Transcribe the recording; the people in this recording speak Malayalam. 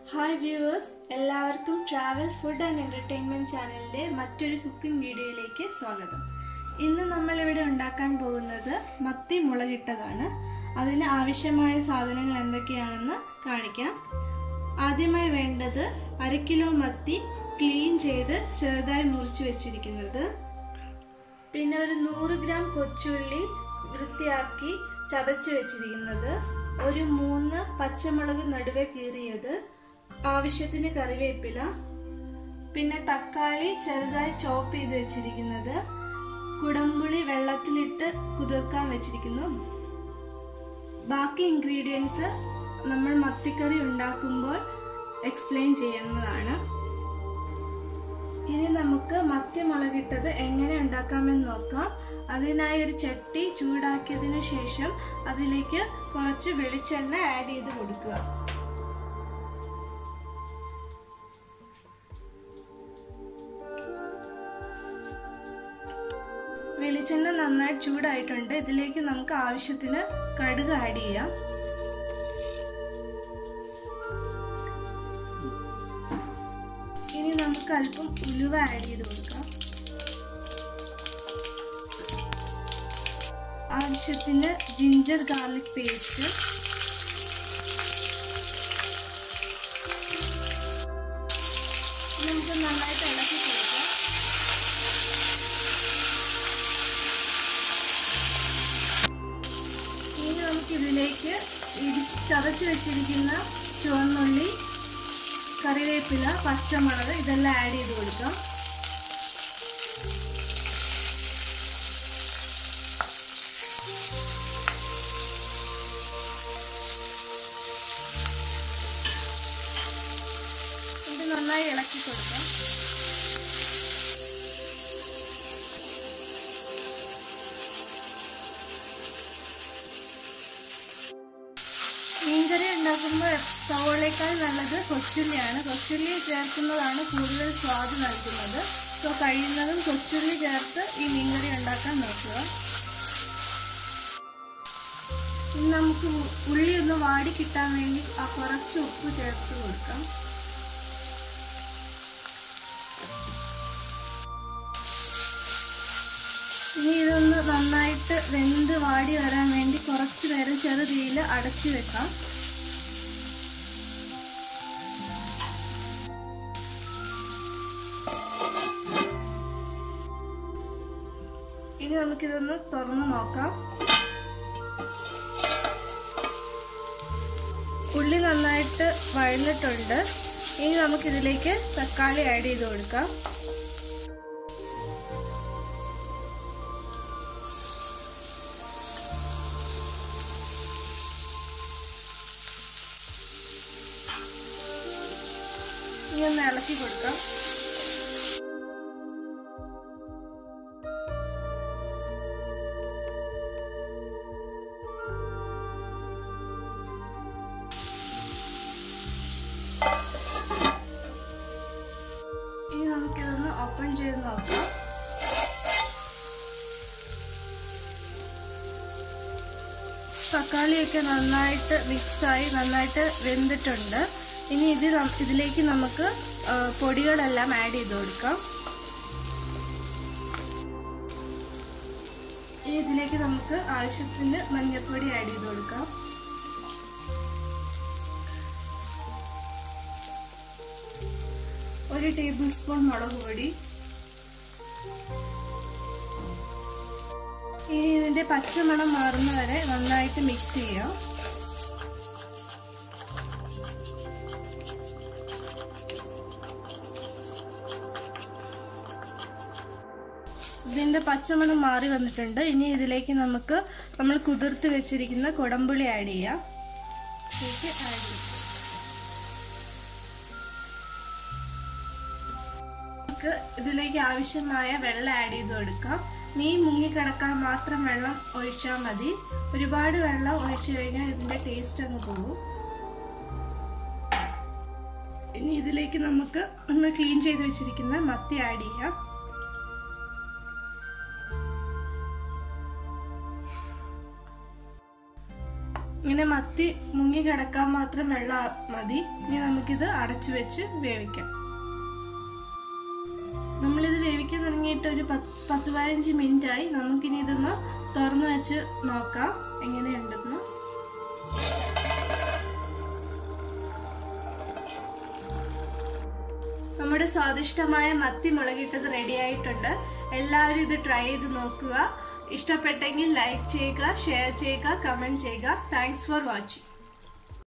ഹായ് വ്യൂവേഴ്സ് എല്ലാവർക്കും ട്രാവൽ ഫുഡ് ആൻഡ് എൻ്റർടൈൻമെൻറ്റ് ചാനലിൻ്റെ മറ്റൊരു കുക്കിംഗ് വീഡിയോയിലേക്ക് സ്വാഗതം ഇന്ന് നമ്മളിവിടെ ഉണ്ടാക്കാൻ പോകുന്നത് മത്തി മുളകിട്ടതാണ് അതിന് ആവശ്യമായ സാധനങ്ങൾ എന്തൊക്കെയാണെന്ന് കാണിക്കാം ആദ്യമായി വേണ്ടത് അര കിലോ മത്തി ക്ലീൻ ചെയ്ത് ചെറുതായി മുറിച്ച് വെച്ചിരിക്കുന്നത് പിന്നെ ഒരു നൂറ് ഗ്രാം കൊച്ചുള്ളി വൃത്തിയാക്കി ചതച്ച് വെച്ചിരിക്കുന്നത് ഒരു മൂന്ന് പച്ചമുളക് നടുവെ കീറിയത് ആവശ്യത്തിന് കറിവേപ്പില പിന്നെ തക്കാളി ചെറുതായി ചോപ്പ് ചെയ്ത് വെച്ചിരിക്കുന്നത് കുടംപുളി വെള്ളത്തിലിട്ട് കുതിർക്കാൻ വെച്ചിരിക്കുന്നു ബാക്കി ഇൻഗ്രീഡിയൻസ് നമ്മൾ മത്തിക്കറി ഉണ്ടാക്കുമ്പോൾ എക്സ്പ്ലെയിൻ ചെയ്യുന്നതാണ് ഇനി നമുക്ക് മത്തി മുളകിട്ടത് എങ്ങനെ ഉണ്ടാക്കാമെന്ന് നോക്കാം അതിനായി ഒരു ചട്ടി ചൂടാക്കിയതിനു ശേഷം അതിലേക്ക് കുറച്ച് വെളിച്ചെണ്ണ ആഡ് ചെയ്ത് കൊടുക്കുക വെളിച്ചെണ്ണ നന്നായി ചൂടായിട്ടുണ്ട് ഇതിലേക്ക് നമുക്ക് ആവശ്യത്തിന് കടുക് ആഡ് ചെയ്യാം ഇനി നമുക്ക് അല്പം ഉലുവ ആഡ് ചെയ്ത് കൊടുക്കാം ആവശ്യത്തിന് ജിഞ്ചർ ഗാർലിക് പേസ്റ്റ് നമുക്ക് നന്നായിട്ട് ഇളക്കി കൊടുക്കാം ഇനി നമുക്ക് ഇതിലേക്ക് ഇടിച്ച് ചതച്ച് വെച്ചിരിക്കുന്ന ചുവന്നുള്ളി കറിവേപ്പില പച്ചമുളക് ഇതെല്ലാം ആഡ് ചെയ്ത് കൊടുക്കാം ഇത് നന്നായി ഇളക്കി കൊടുക്കാം മീൻകറി ഉണ്ടാക്കുമ്പോൾ സവോളയേക്കാൾ നല്ലത് കൊച്ചുള്ളിയാണ് കൊച്ചുള്ളി ചേർക്കുന്നതാണ് കൂടുതൽ സ്വാദ് നൽകുന്നത് സോ കഴിയുന്നതും കൊച്ചുള്ളി ചേർത്ത് ഈ മീൻകറി ഉണ്ടാക്കാൻ നോക്കുക ഇനി നമുക്ക് ഉള്ളി ഒന്ന് വാടി കിട്ടാൻ വേണ്ടി ആ കുറച്ച് ഉപ്പ് ചേർത്ത് കൊടുക്കാം ഇനി ഇതൊന്ന് നന്നായിട്ട് വെന്ത് വാടി വരാൻ വേണ്ടി കുറച്ച് നേരം ചെറുതീയിൽ അടച്ചു വെക്കാം ഇനി നമുക്കിതൊന്ന് തുറന്ന് നോക്കാം ഉള്ളി നന്നായിട്ട് വഴന്നിട്ടുണ്ട് ഇനി നമുക്കിതിലേക്ക് തക്കാളി ആഡ് ചെയ്ത് കൊടുക്കാം ഇനി ഒന്ന് ഇളക്കി കൊടുക്കാം ഇനി നമുക്കിതൊന്ന് ഓപ്പൺ ചെയ്ത് നോക്കാം തക്കാളിയൊക്കെ നന്നായിട്ട് മിക്സായി നന്നായിട്ട് വെന്തിട്ടുണ്ട് ഇനി ഇത് ഇതിലേക്ക് നമുക്ക് പൊടികളെല്ലാം ആഡ് ചെയ്ത് കൊടുക്കാം ഇനി ഇതിലേക്ക് നമുക്ക് ആവശ്യത്തിന് മഞ്ഞൾപ്പൊടി ആഡ് ചെയ്ത് കൊടുക്കാം ഒരു ടേബിൾ സ്പൂൺ മുളക് പൊടി ഇനി ഇതിന്റെ പച്ചമണം മാറുന്ന വരെ നന്നായിട്ട് മിക്സ് ചെയ്യാം ഇതിന്റെ പച്ചമണം മാറി വന്നിട്ടുണ്ട് ഇനി ഇതിലേക്ക് നമുക്ക് നമ്മൾ കുതിർത്ത് വെച്ചിരിക്കുന്ന കുടമ്പുളി ആഡ് ചെയ്യാം ഇതിലേക്ക് ആഡ് ചെയ്യാം നമുക്ക് ഇതിലേക്ക് ആവശ്യമായ വെള്ളം ആഡ് ചെയ്ത് കൊടുക്കാം മീൻ മുങ്ങിക്കിടക്കാൻ മാത്രം വെള്ളം ഒഴിച്ചാൽ മതി ഒരുപാട് വെള്ളം ഒഴിച്ചു കഴിഞ്ഞാൽ ഇതിന്റെ ടേസ്റ്റ് അങ്ങ് പോകും ഇനി ഇതിലേക്ക് നമുക്ക് നമ്മൾ ക്ലീൻ ചെയ്ത് വെച്ചിരിക്കുന്ന മത്തി ആഡ് ചെയ്യാം ഇങ്ങനെ മത്തി മുങ്ങി കിടക്കാൻ മാത്രം വെള്ളം മതി ഇനി നമുക്കിത് അടച്ചു വെച്ച് വേവിക്കാം നമ്മളിത് വേവിക്കാൻ തുടങ്ങിയിട്ട് ഒരു പത്ത് പത്ത് പതിനഞ്ച് മിനിറ്റ് ആയി നമുക്കിനി ഇതൊന്ന് തുറന്നു വെച്ച് നോക്കാം എങ്ങനെയുണ്ടെന്ന് നമ്മുടെ സ്വാദിഷ്ടമായ മത്തി മുളകിട്ടത് റെഡി ആയിട്ടുണ്ട് എല്ലാവരും ഇത് ട്രൈ ചെയ്ത് നോക്കുക ഇഷ്ടപ്പെട്ടെങ്കിൽ ലൈക്ക് ചെയ്യുക ഷെയർ ചെയ്യുക കമൻറ്റ് ചെയ്യുക താങ്ക്സ് ഫോർ വാച്ചിങ്